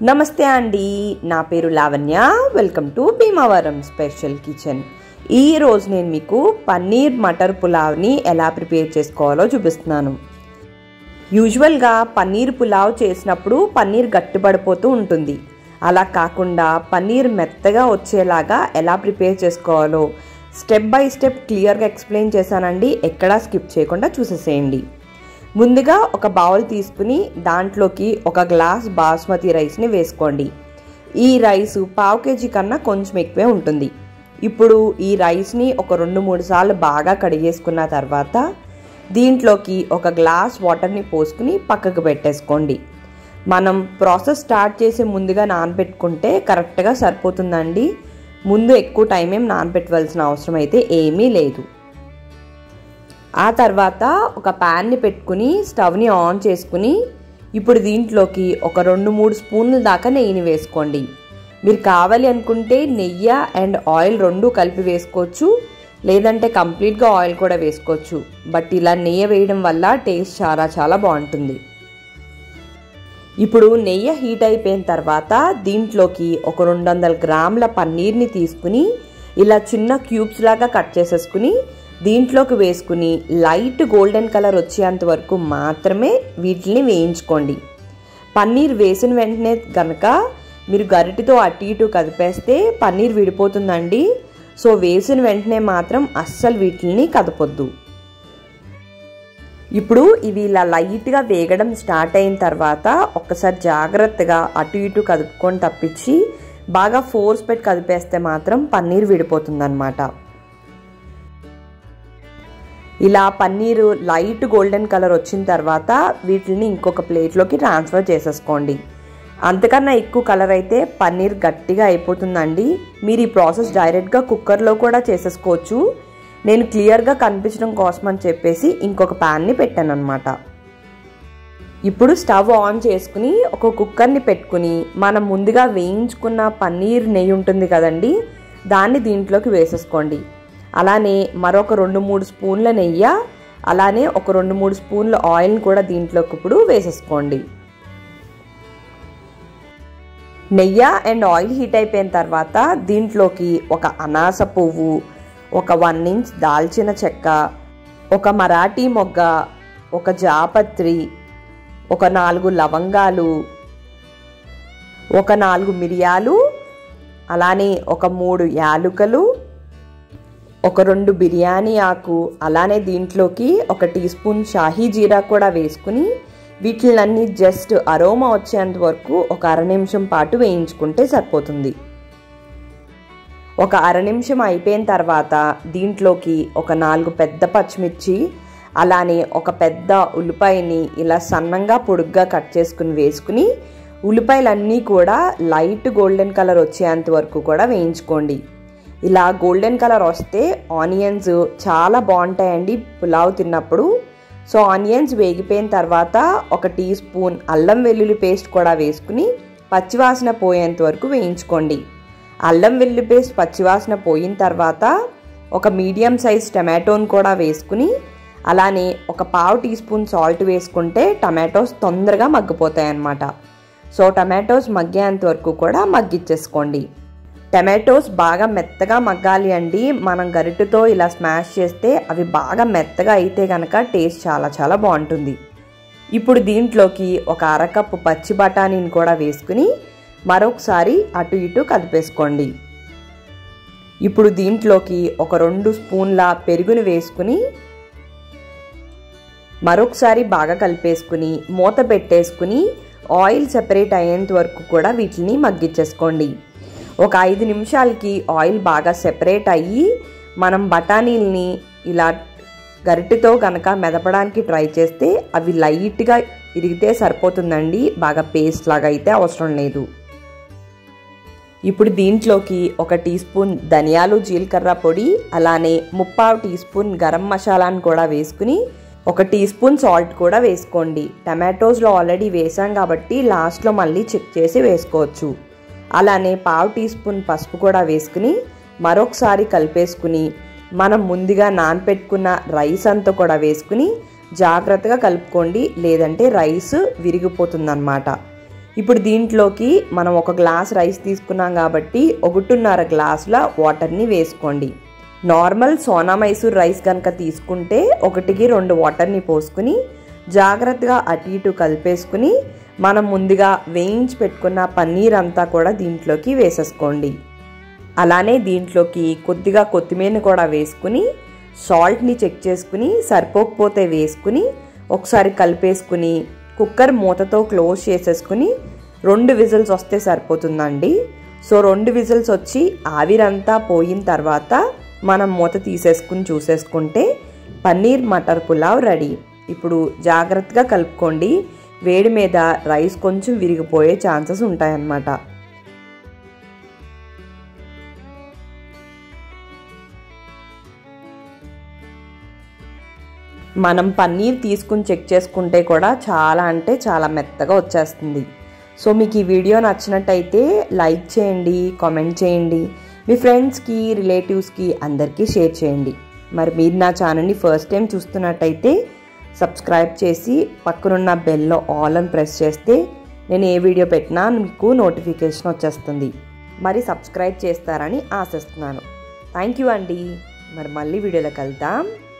నమస్తే అండి నా పేరు Lavanya welcome to Bhimavaram special kitchen ఈ రోజు నేను మీకు పన్నీర్ మటర్ పులావ్ని ఎలా ప్రిపేర్ చేసుకోవాలో చూపిస్తున్నాను యూజువల్గా పన్నీర్ పులావ్ చేసినప్పుడు పన్నీర్ గట్టిపడిపోతూ ఉంటుంది అలా కాకుండా పన్నీర్ మెత్తగా వచ్చేలాగా ఎలా ప్రిపేర్ చేసుకోవాలో స్టెప్ బై స్టెప్ క్లియర్గా ఎక్స్ప్లెయిన్ చేశానండి ఎక్కడా స్కిప్ చేయకుండా చూసేసేయండి ముందుగా ఒక బౌల్ తీసుకుని దాంట్లోకి ఒక గ్లాస్ బాస్మతి రైస్ని వేసుకోండి ఈ రైస్ పావు కేజీ కన్నా కొంచెం ఎక్కువే ఉంటుంది ఇప్పుడు ఈ రైస్ని ఒక రెండు మూడు సార్లు బాగా కడిగేసుకున్న తర్వాత దీంట్లోకి ఒక గ్లాస్ వాటర్ని పోసుకుని పక్కకు పెట్టేసుకోండి మనం ప్రాసెస్ స్టార్ట్ చేసే ముందుగా నానబెట్టుకుంటే కరెక్ట్గా సరిపోతుందండి ముందు ఎక్కువ టైం ఏం నానబెట్టవలసిన అవసరం అయితే ఏమీ లేదు ఆ తర్వాత ఒక ప్యాన్ని పెట్టుకుని స్టవ్ని ఆన్ చేసుకుని ఇప్పుడు దీంట్లోకి ఒక రెండు మూడు స్పూన్ల దాకా నెయ్యిని వేసుకోండి మీరు కావాలి అనుకుంటే నెయ్యి అండ్ ఆయిల్ రెండు కలిపి వేసుకోవచ్చు లేదంటే కంప్లీట్గా ఆయిల్ కూడా వేసుకోవచ్చు బట్ ఇలా నెయ్యి వేయడం వల్ల టేస్ట్ చాలా చాలా బాగుంటుంది ఇప్పుడు నెయ్యి హీట్ అయిపోయిన తర్వాత దీంట్లోకి ఒక రెండు వందల గ్రాముల పన్నీర్ని తీసుకుని ఇలా చిన్న క్యూబ్స్ లాగా కట్ చేసేసుకుని దీంట్లోకి వేసుకుని లైట్ గోల్డెన్ కలర్ వచ్చేంత వరకు మాత్రమే వీటిని వేయించుకోండి పన్నీర్ వేసిన వెంటనే కనుక మీరు గరిటితో అటు ఇటు కదిపేస్తే పన్నీర్ విడిపోతుందండి సో వేసిన వెంటనే మాత్రం అస్సలు వీటిని కదపొద్దు ఇప్పుడు ఇవి ఇలా లైట్గా వేగడం స్టార్ట్ అయిన తర్వాత ఒక్కసారి జాగ్రత్తగా అటు ఇటు కదుపుకొని తప్పించి బాగా ఫోర్స్ పెట్టి కదిపేస్తే మాత్రం పన్నీర్ విడిపోతుందన్నమాట ఇలా పన్నీరు లైట్ గోల్డెన్ కలర్ వచ్చిన తర్వాత వీటిని ఇంకొక ప్లేట్లోకి ట్రాన్స్ఫర్ చేసేసుకోండి అంతకన్నా ఎక్కువ కలర్ అయితే పన్నీర్ గట్టిగా అయిపోతుందండి మీరు ఈ ప్రాసెస్ డైరెక్ట్గా కుక్కర్లో కూడా చేసేసుకోవచ్చు నేను క్లియర్గా కనిపించడం కోసం అని చెప్పేసి ఇంకొక ప్యాన్ని పెట్టాను అనమాట ఇప్పుడు స్టవ్ ఆన్ చేసుకుని ఒక కుక్కర్ని పెట్టుకుని మనం ముందుగా వేయించుకున్న పన్నీర్ నెయ్యి ఉంటుంది కదండి దాన్ని దీంట్లోకి వేసేసుకోండి అలానే మరొక రెండు మూడు స్పూన్ల నెయ్యి అలానే ఒక రెండు మూడు స్పూన్ల ఆయిల్ని కూడా దీంట్లోకి ఇప్పుడు వేసేసుకోండి నెయ్యి అండ్ ఆయిల్ హీట్ అయిపోయిన తర్వాత దీంట్లోకి ఒక అనాస పువ్వు ఒక వన్ ఇంచ్ దాల్చిన చెక్క ఒక మరాఠీ మొగ్గ ఒక జాపత్రి ఒక నాలుగు లవంగాలు ఒక నాలుగు మిరియాలు అలానే ఒక మూడు యాలుకలు ఒక రెండు బిర్యానీ ఆకు అలానే దీంట్లోకి ఒక టీ స్పూన్ షాహీ జీరా కూడా వేసుకుని వీటిలన్నీ జస్ట్ అరోమా వచ్చేంత వరకు ఒక అర నిమిషం పాటు వేయించుకుంటే సరిపోతుంది ఒక అర నిమిషం అయిపోయిన తర్వాత దీంట్లోకి ఒక నాలుగు పెద్ద పచ్చిమిర్చి అలానే ఒక పెద్ద ఉల్లిపాయని ఇలా సన్నంగా పొడుగ్గా కట్ చేసుకుని వేసుకుని ఉల్లిపాయలన్నీ కూడా లైట్ గోల్డెన్ కలర్ వచ్చేంత వరకు కూడా వేయించుకోండి ఇలా గోల్డెన్ కలర్ వస్తే ఆనియన్స్ చాలా బాగుంటాయండి పులావ్ తిన్నప్పుడు సో ఆనియన్స్ వేగిపోయిన తర్వాత ఒక టీ స్పూన్ అల్లం వెల్లుల్లి పేస్ట్ కూడా వేసుకుని పచ్చివాసన పోయేంత వరకు వేయించుకోండి అల్లం వెల్లుల్లి పేస్ట్ పచ్చివాసన పోయిన తర్వాత ఒక మీడియం సైజ్ టమాటోని కూడా వేసుకుని అలానే ఒక పావు టీ స్పూన్ సాల్ట్ వేసుకుంటే టమాటోస్ తొందరగా మగ్గిపోతాయి అన్నమాట సో టమాటోస్ మగ్గేంత వరకు కూడా మగ్గిచ్చేసుకోండి టమాటోస్ బాగా మెత్తగా మగ్గాలి అండి మనం గరిటెతో ఇలా స్మాష్ చేస్తే అవి బాగా మెత్తగా అయితే కనుక టేస్ట్ చాలా చాలా బాగుంటుంది ఇప్పుడు దీంట్లోకి ఒక అరకప్పు పచ్చి బఠానీని కూడా వేసుకుని మరొకసారి అటు ఇటు కదిపేసుకోండి ఇప్పుడు దీంట్లోకి ఒక రెండు స్పూన్ల పెరుగుని వేసుకుని మరొకసారి బాగా కలిపేసుకుని మూత పెట్టేసుకుని ఆయిల్ సెపరేట్ అయ్యేంత వరకు కూడా వీటిని మగ్గించేసుకోండి ఒక ఐదు నిమిషాలకి ఆయిల్ బాగా సెపరేట్ అయ్యి మనం బఠానీల్ని ఇలా గరిటెతో కనుక మెదపడానికి ట్రై చేస్తే అవి లైట్గా ఇరిగితే సరిపోతుందండి బాగా పేస్ట్ లాగా అయితే అవసరం లేదు ఇప్పుడు దీంట్లోకి ఒక టీ స్పూన్ ధనియాలు జీలకర్ర పొడి అలానే ముప్పావు టీ స్పూన్ గరం మసాలాను కూడా వేసుకుని ఒక టీ స్పూన్ సాల్ట్ కూడా వేసుకోండి టమాటోస్లో ఆల్రెడీ వేసాం కాబట్టి లాస్ట్లో మళ్ళీ చెక్ చేసి వేసుకోవచ్చు అలానే పావు టీ స్పూన్ పసుపు కూడా వేసుకుని మరొకసారి కలిపేసుకుని మనం ముందుగా నానపెట్టుకున్న రైస్ అంతా కూడా వేసుకుని జాగ్రత్తగా కలుపుకోండి లేదంటే రైస్ విరిగిపోతుందన్నమాట ఇప్పుడు దీంట్లోకి మనం ఒక గ్లాస్ రైస్ తీసుకున్నాం కాబట్టి ఒకటిన్నర గ్లాసుల వాటర్ని వేసుకోండి నార్మల్ సోనా మైసూర్ రైస్ కనుక తీసుకుంటే ఒకటికి రెండు వాటర్ని పోసుకుని జాగ్రత్తగా అటు ఇటు కలిపేసుకుని మనం ముందుగా వేయించి పెట్టుకున్న పన్నీర్ అంతా కూడా దీంట్లోకి వేసేసుకోండి అలానే దీంట్లోకి కొద్దిగా కొత్తిమీరని కూడా వేసుకుని సాల్ట్ని చెక్ చేసుకుని సరిపోకపోతే వేసుకుని ఒకసారి కలిపేసుకుని కుక్కర్ మూతతో క్లోజ్ చేసేసుకుని రెండు విజిల్స్ వస్తే సరిపోతుందండి సో రెండు విజిల్స్ వచ్చి ఆవిరంతా పోయిన తర్వాత మనం మూత తీసేసుకుని చూసేసుకుంటే పన్నీర్ మటర్ పులావ్ రెడీ ఇప్పుడు జాగ్రత్తగా కలుపుకోండి వేడి మీద రైస్ కొంచెం విరిగిపోయే ఛాన్సెస్ ఉంటాయన్నమాట మనం పన్నీర్ తీసుకుని చెక్ చేసుకుంటే కూడా చాలా అంటే చాలా మెత్తగా వచ్చేస్తుంది సో మీకు ఈ వీడియో నచ్చినట్టయితే లైక్ చేయండి కామెంట్ చేయండి మీ ఫ్రెండ్స్కి రిలేటివ్స్కి అందరికీ షేర్ చేయండి మరి మీరు నా ఛానల్ని ఫస్ట్ టైం చూస్తున్నట్టయితే సబ్స్క్రైబ్ చేసి పక్కనున్న బెల్లో ఆల్ అని ప్రెస్ చేస్తే నేను ఏ వీడియో పెట్టినా మీకు నోటిఫికేషన్ వచ్చేస్తుంది మరి సబ్స్క్రైబ్ చేస్తారని ఆశిస్తున్నాను థ్యాంక్ యూ అండి మరి మళ్ళీ వీడియోలోకి వెళ్దాం